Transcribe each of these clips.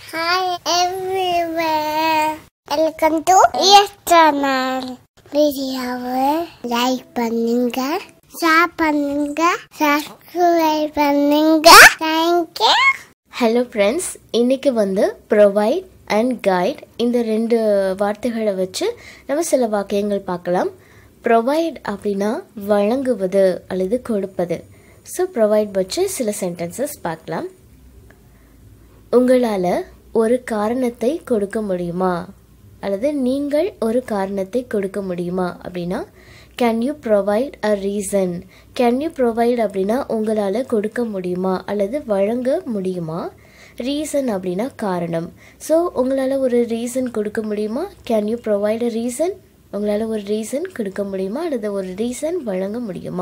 Hi everywhere. Welcome to Yes Channel. வீடியோவை like பண்ணுங்க share பண்ணுங்க சப்ஸ்கிரைப் பண்ணுங்க தேங்க்யூ ஹலோ ஃப்ரெண்ட்ஸ் இன்னைக்கு வந்து ப்ரொவைட் அண்ட் கைட் இந்த ரெண்டு வார்த்தைகளை வச்சு நம்ம சில வாக்கியங்கள் பார்க்கலாம் ப்ரொவைட் அப்படின்னா வழங்குவது அல்லது கொடுப்பது ஸோ ப்ரொவைட் வச்சு சில சென்டென்சஸ் பார்க்கலாம் உங்களால் ஒரு காரணத்தை கொடுக்க முடியுமா அல்லது நீங்கள் ஒரு காரணத்தை கொடுக்க முடியுமா அப்படின்னா can you provide a reason can you provide அப்படின்னா உங்களால் கொடுக்க முடியுமா அல்லது வழங்க முடியுமா ரீசன் அப்படின்னா காரணம் ஸோ உங்களால் ஒரு ரீசன் கொடுக்க முடியுமா can you provide a reason உங்களால் ஒரு ரீசன் கொடுக்க முடியுமா அல்லது ஒரு ரீசன் வழங்க முடியுமா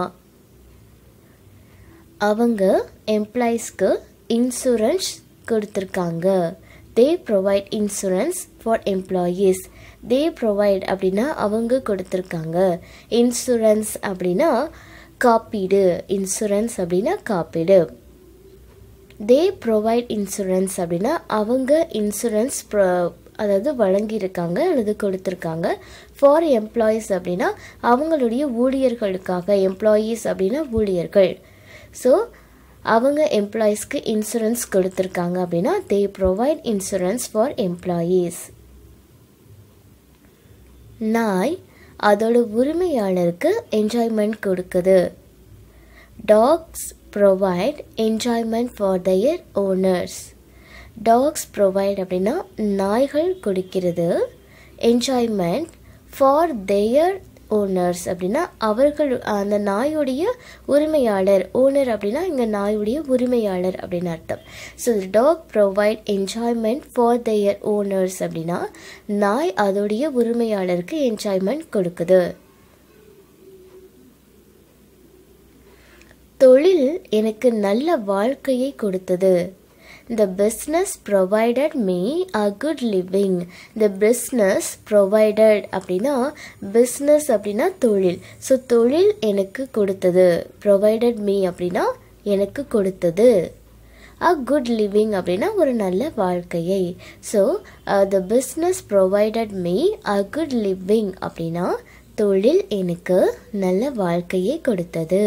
அவங்க எம்ப்ளாயீஸ்க்கு இன்சூரன்ஸ் கொடுத்துருக்காங்க they provide insurance for employees they provide அப்படின்னா அவங்க கொடுத்துருக்காங்க இன்சூரன்ஸ் அப்படின்னா காப்பீடு இன்சூரன்ஸ் அப்படின்னா காப்பீடு தே ப்ரொவைட் இன்சூரன்ஸ் அப்படின்னா அவங்க இன்சூரன்ஸ் அதாவது வழங்கியிருக்காங்க அல்லது கொடுத்துருக்காங்க ஃபார் எம்ப்ளாயீஸ் அப்படின்னா அவங்களுடைய ஊழியர்களுக்காக எம்ப்ளாயீஸ் அப்படின்னா ஊழியர்கள் ஸோ அவங்க எம்ப்ளாயீஸ்க்கு இன்சூரன்ஸ் கொடுத்துருக்காங்க அப்படின்னா they provide insurance for employees நாய் அதோட உரிமையாளருக்கு என்ஜாய்மெண்ட் கொடுக்குது dogs provide enjoyment for their owners dogs provide அப்படின்னா நாய்கள் கொடுக்கிறது என்ஜாய்மெண்ட் ஃபார் தேயர் ஓனர்ஸ் அப்படின்னா அவர்கள் அந்த நாயுடைய உரிமையாளர் ஓனர் அப்படின்னா இங்கே நாயுடைய உரிமையாளர் அப்படின்னு அர்த்தம் so dog provide enjoyment for their owners அப்படின்னா நாய் அதோடைய உரிமையாளருக்கு என்ஜாய்மெண்ட் கொடுக்குது தொழில் எனக்கு நல்ல வாழ்க்கையை கொடுத்தது the business provided me a good living the business provided அப்படின்னா business அப்படின்னா தொழில் ஸோ தொழில் எனக்கு கொடுத்தது provided me அப்படின்னா எனக்கு கொடுத்தது அ குட் லிவிங் அப்படின்னா ஒரு நல்ல வாழ்க்கையை so the business provided me a good living அப்படின்னா தொழில் எனக்கு நல்ல வாழ்க்கையை கொடுத்தது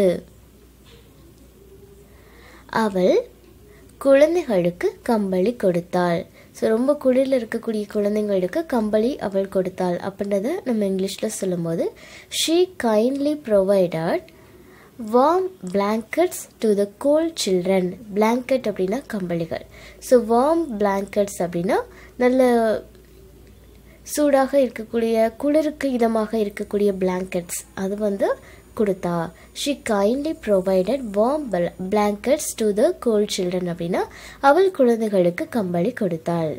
அவள் குழந்தைகளுக்கு கம்பளி கொடுத்தாள் ஸோ ரொம்ப குளிரில் இருக்கக்கூடிய குழந்தைங்களுக்கு கம்பளி அவள் கொடுத்தாள் அப்படின்றத நம்ம இங்கிலீஷில் சொல்லும்போது she kindly provided warm blankets to the cold children blanket அப்படின்னா கம்பளிகள் ஸோ வார்ம் பிளாங்கெட்ஸ் அப்படின்னா நல்ல சூடாக இருக்கக்கூடிய குளிருக்கு இதமாக இருக்கக்கூடிய பிளாங்கெட்ஸ் அது வந்து கொடுத்தா she kindly provided warm blankets to the cold children அப்படின்னா அவள் குழந்தைகளுக்கு கம்பளி கொடுத்தாள்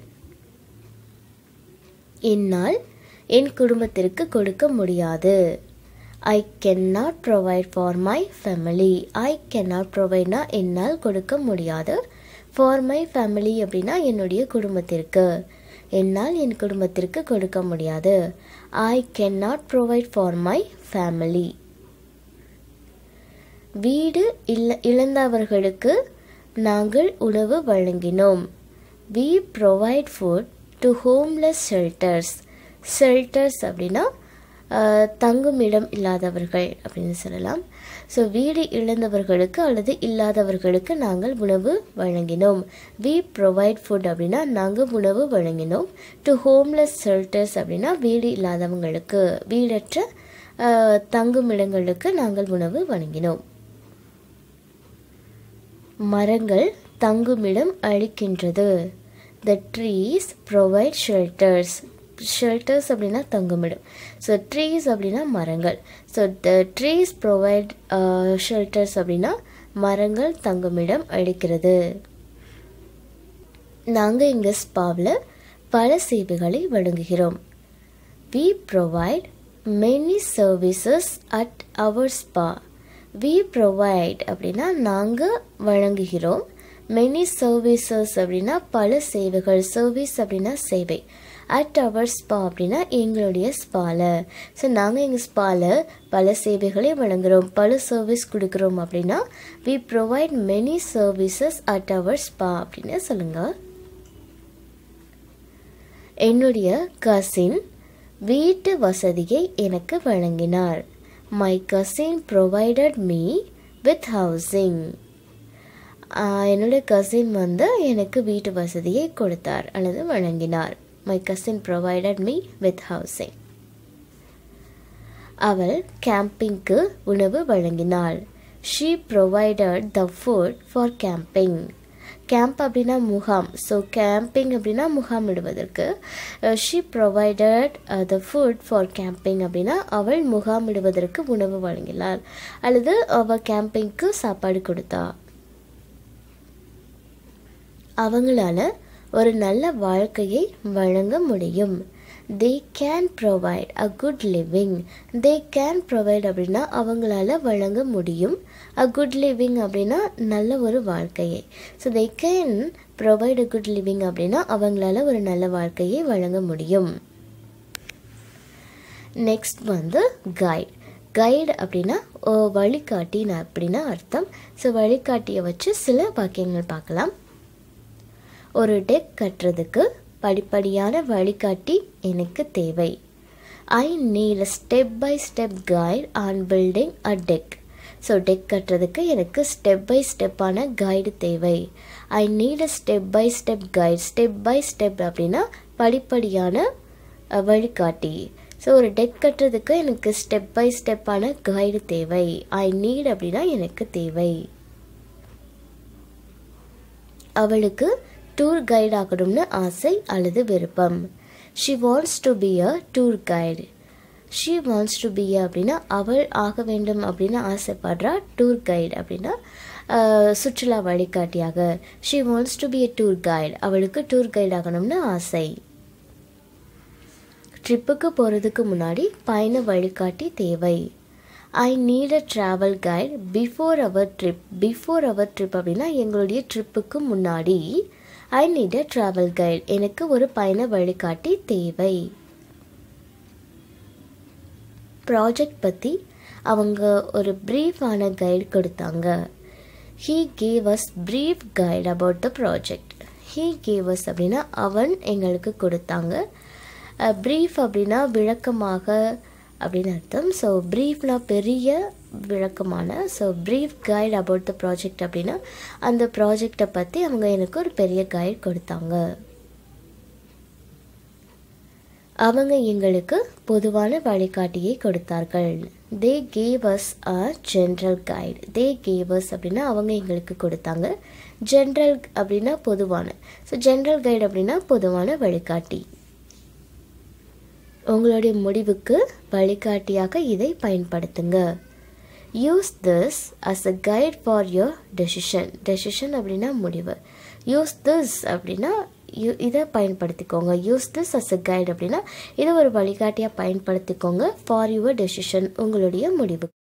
என்னால் என் குடும்பத்திற்கு கொடுக்க முடியாது I can not provide for my family I can not ப்ரொவைட்னா என்னால் கொடுக்க முடியாது ஃபார் மை ஃபேமிலி அப்படின்னா என்னுடைய குடும்பத்திற்கு என்னால் என் குடும்பத்திற்கு கொடுக்க முடியாது I can not provide for my family வீடு இல்ல இழந்தவர்களுக்கு நாங்கள் உணவு வழங்கினோம் we provide food to homeless shelters shelters அப்படின்னா தங்குமிடம் இல்லாதவர்கள் அப்படின்னு சொல்லலாம் ஸோ வீடு இழந்தவர்களுக்கு அல்லது இல்லாதவர்களுக்கு நாங்கள் உணவு வழங்கினோம் வி ப்ரொவைட் ஃபுட் அப்படின்னா நாங்கள் உணவு வழங்கினோம் டு ஹோம்லெஸ் ஷெல்டர்ஸ் அப்படின்னா வீடு இல்லாதவங்களுக்கு வீடற்ற தங்குமிடங்களுக்கு நாங்கள் உணவு வழங்கினோம் மரங்கள் தங்குமிடம் அளிக்கின்றது the trees provide shelters shelters அப்படின்னா தங்குமிடம் ஸோ ட்ரீஸ் அப்படின்னா மரங்கள் so the trees provide shelters அப்படின்னா மரங்கள் தங்குமிடம் அளிக்கிறது நாங்கள் எங்கள் ஸ்பாவில் பல சேவைகளை வழங்குகிறோம் we provide many services at our spa we provide அப்படின்னா நாங்கள் வழங்குகிறோம் மெனி சர்வீசஸ் அப்படின்னா பல சேவைகள் சர்வீஸ் அப்படின்னா சேவை அட் அவர் ஸ்பா அப்படின்னா எங்களுடைய ஸ்பாவில் ஸோ நாங்கள் எங்கள் ஸ்பாவில் பல சேவைகளை வழங்குகிறோம் பல சர்வீஸ் கொடுக்குறோம் அப்படின்னா we provide many services at our spa அப்படின்னு சொல்லுங்கள் என்னுடைய கசின் வீட்டு வசதியை எனக்கு வழங்கினார் my cousin provided me with housing என்னுடைய கசின் வந்து எனக்கு வீட்டு வசதியை கொடுத்தார் அல்லது வழங்கினார் my cousin provided me with housing அவள் கேம்பிங்க்கு உணவு வழங்கினாள் she provided the food for camping camp அப்படின்னா முகாம் ஸோ கேம்பிங் அப்படின்னா முகாமிடுவதற்கு she provided the food for camping அப்படின்னா அவள் முகாமிடுவதற்கு உணவு வழங்கினாள் அல்லது அவள் கேம்பிங்க்கு சாப்பாடு கொடுத்தா அவங்களால ஒரு நல்ல வாழ்க்கையை வழங்க முடியும் they can provide a good living they can provide அப்படின்னா அவங்களால வழங்க முடியும் அ குட் லிவிங் அப்படின்னா நல்ல ஒரு வாழ்க்கையை so they can provide a good living அப்படின்னா அவங்களால ஒரு நல்ல வாழ்க்கையை வழங்க முடியும் நெக்ஸ்ட் வந்து கைட் கைடு அப்படின்னா வழிகாட்டின்னு அப்படின்னா அர்த்தம் ஸோ வழிகாட்டியை வச்சு சில வாக்கியங்கள் பார்க்கலாம் ஒரு டெக் கட்டுறதுக்கு படிப்படியான வழிகாட்டி எனக்கு தேவை I need a step by step guide on building a deck so deck கட்டுறதுக்கு எனக்கு ஸ்டெப் பை ஸ்டெப்பான கைடு தேவை I need a step by step guide step by step அப்படின்னா படிப்படியான வழிகாட்டி ஸோ ஒரு டெக் கட்டுறதுக்கு எனக்கு ஸ்டெப் பை ஸ்டெப்பான கைடு தேவை ஐ நீட் அப்படின்னா எனக்கு தேவை அவளுக்கு டூர் கைட் ஆகணும்னு ஆசை அல்லது விருப்பம் she wants to be a tour guide she wants to be அப்படின்னா அவள் ஆக வேண்டும் அப்படின்னு ஆசைப்படுறா டூர் கைடு அப்படின்னா சுற்றுலா வழிகாட்டியாக she wants to be a tour guide அவளுக்கு டூர் கைட் ஆகணும்னு ஆசை ட்ரிப்புக்கு போகிறதுக்கு முன்னாடி பயண வழிகாட்டி தேவை I need a travel guide before our trip before our trip அப்படின்னா எங்களுடைய ட்ரிப்புக்கு முன்னாடி I need a travel guide எனக்கு ஒரு பயண வழிகாட்டி தேவை ப்ராஜெக்ட் பற்றி அவங்க ஒரு ப்ரீஃபான கைடு கொடுத்தாங்க he gave us brief guide about the project he gave us அப்படின்னா அவன் எங்களுக்கு கொடுத்தாங்க ப்ரீஃப் அப்படின்னா விளக்கமாக அப்படின்னு அர்த்தம் ஸோ ப்ரீஃப்னா பெரிய விளக்கமான so brief guide about the project அப்படின்னா அந்த ப்ராஜெக்டை பற்றி அவங்க எனக்கு ஒரு பெரிய கைட் கொடுத்தாங்க அவங்க எங்களுக்கு பொதுவான வழிகாட்டியை கொடுத்தார்கள் they gave us a general guide they gave us அப்படின்னா அவங்க எங்களுக்கு கொடுத்தாங்க ஜென்ரல் அப்படின்னா பொதுவான ஸோ ஜென்ரல் கைடு அப்படின்னா பொதுவான வழிகாட்டி உங்களுடைய முடிவுக்கு வழிகாட்டியாக இதை பயன்படுத்துங்க use this as a guide for your decision decision அப்படின்னா முடிவு யூஸ் திஸ் அப்படின்னா யூ இதை பயன்படுத்திக்கோங்க use this as a guide அப்படின்னா இதை ஒரு வழிகாட்டியாக பயன்படுத்திக்கோங்க ஃபார் யுவர் டெசிஷன் உங்களுடைய முடிவு